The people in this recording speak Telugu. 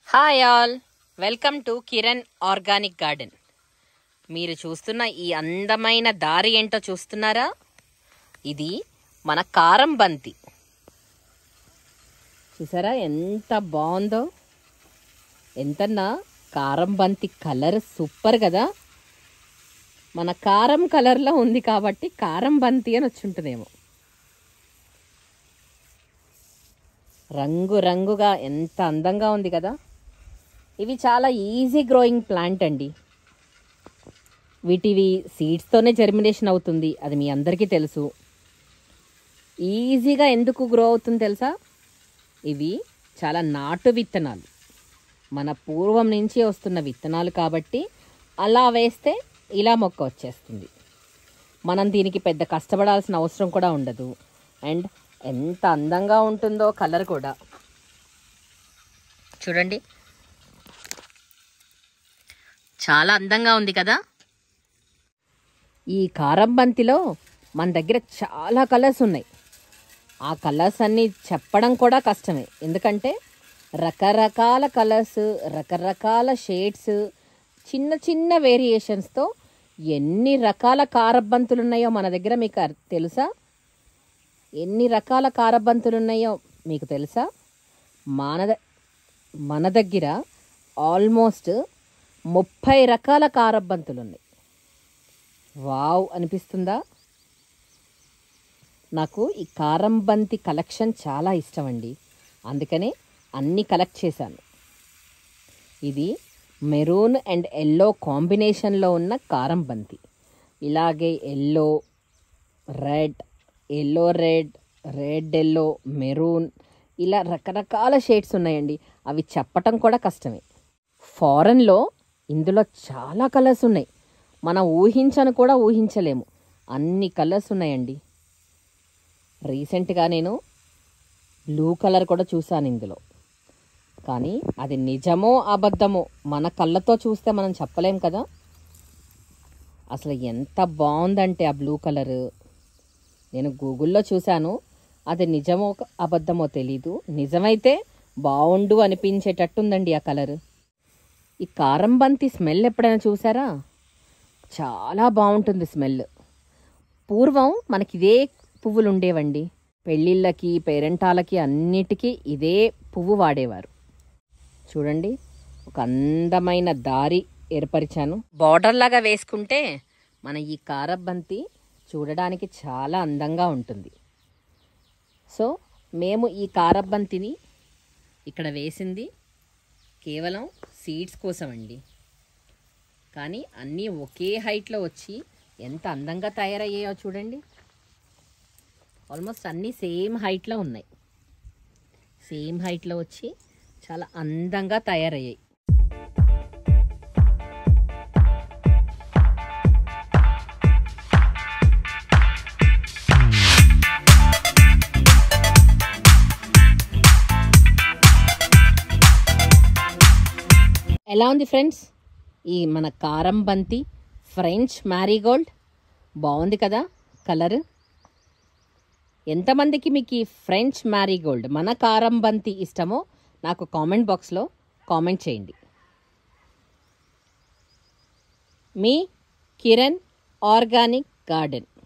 hi all welcome to Kiran organic garden మీరు చూస్తున్న ఈ అందమైన దారి ఏంటో చూస్తున్నారా ఇది మన కారం బంతి చూసారా ఎంత బాగుందో ఎంతన్నా కారం బంతి కలర్ సూపర్ కదా మన కారం కలర్లో ఉంది కాబట్టి కారం బంతి అని వచ్చుంటుందేమో రంగు రంగుగా ఎంత అందంగా ఉంది కదా ఇవి చాలా ఈజీ గ్రోయింగ్ ప్లాంట్ అండి వీటివి సీడ్స్తోనే జర్మినేషన్ అవుతుంది అది మీ అందరికీ తెలుసు ఈజీగా ఎందుకు గ్రో అవుతుంది తెలుసా ఇవి చాలా నాటు విత్తనాలు మన పూర్వం నుంచి వస్తున్న విత్తనాలు కాబట్టి అలా వేస్తే ఇలా మొక్క వచ్చేస్తుంది మనం దీనికి పెద్ద కష్టపడాల్సిన అవసరం కూడా ఉండదు అండ్ ఎంత అందంగా ఉంటుందో కలర్ కూడా చూడండి చాలా అందంగా ఉంది కదా ఈ కారం బంతిలో మన దగ్గర చాలా కలర్స్ ఉన్నాయి ఆ కలర్స్ అన్నీ చెప్పడం కూడా కష్టమే ఎందుకంటే రకరకాల కలర్స్ రకరకాల షేడ్స్ చిన్న చిన్న వేరియేషన్స్తో ఎన్ని రకాల కారబంతులు ఉన్నాయో మన దగ్గర మీకు అర్- తెలుసా ఎన్ని రకాల కారబంతులు ఉన్నాయో మీకు తెలుసా మన ద- మన దగ్గర ఆల్మోస్ట్ ముప్పై రకాల కారబంతులు ఉన్నాయి వావ్ అనిపిస్తుందా నాకు ఈ కారం బంతి కలెక్షన్ చాలా ఇష్టం అండి అందుకనే అన్నీ కలెక్ట్ చేశాను ఇది మెరూన్ అండ్ ఎల్లో కాంబినేషన్లో ఉన్న కారం బంతి ఇలాగే yellow red yellow red red yellow maroon ఇలా రకరకాల షేడ్స్ ఉన్నాయండి అవి చెప్పటం కూడా కష్టమే ఫారెన్లో ఇందులో చాలా కలర్స్ ఉన్నాయి మనం ఊహించను కూడా ఊహించలేము అన్ని కలర్స్ ఉన్నాయండి రీసెంట్గా నేను బ్లూ కలర్ కూడా చూశాను ఇందులో కానీ అది నిజమో అబద్ధమో మన కళ్ళతో చూస్తే మనం చెప్పలేం కదా అసలు ఎంత బాగుందంటే ఆ బ్లూ కలర్ నేను గూగుల్లో చూశాను అది నిజమో అబద్ధమో తెలీదు నిజమైతే బాగుండు అనిపించేటట్టుందండి ఆ కలర్ ఈ కారం బంతి స్మెల్ ఎప్పుడైనా చూసారా చాలా బాగుంటుంది స్మెల్ పూర్వం మనకి ఇదే పువ్వులు ఉండేవండి పెళ్ళిళ్ళకి పేరెంటాలకి అన్నిటికీ ఇదే పువ్వు వాడేవారు చూడండి ఒక అందమైన దారి ఏర్పరిచాను బార్డర్ లాగా వేసుకుంటే మన ఈ కారబంతి చూడడానికి చాలా అందంగా ఉంటుంది సో మేము ఈ కారబంతిని ఇక్కడ వేసింది కేవలం సీడ్స్ కోసం అండి కానీ అన్నీ ఒకే హైట్లో వచ్చి ఎంత అందంగా తయారయ్యాయో చూడండి ఆల్మోస్ట్ అన్నీ సేమ్ హైట్లో ఉన్నాయి సేమ్ హైట్లో వచ్చి చాలా అందంగా తయారయ్యాయి ఎలా ఉంది ఫ్రెండ్స్ ఈ మన కారం బంతి ఫ్రెంచ్ మ్యారీగోల్డ్ బాగుంది కదా కలర్ ఎంతమందికి మీకు ఈ ఫ్రెంచ్ మ్యారీగోల్డ్ మన కారం బంతి ఇష్టమో నాకు కామెంట్ బాక్స్లో కామెంట్ చేయండి మీ కిరణ్ ఆర్గానిక్ గార్డెన్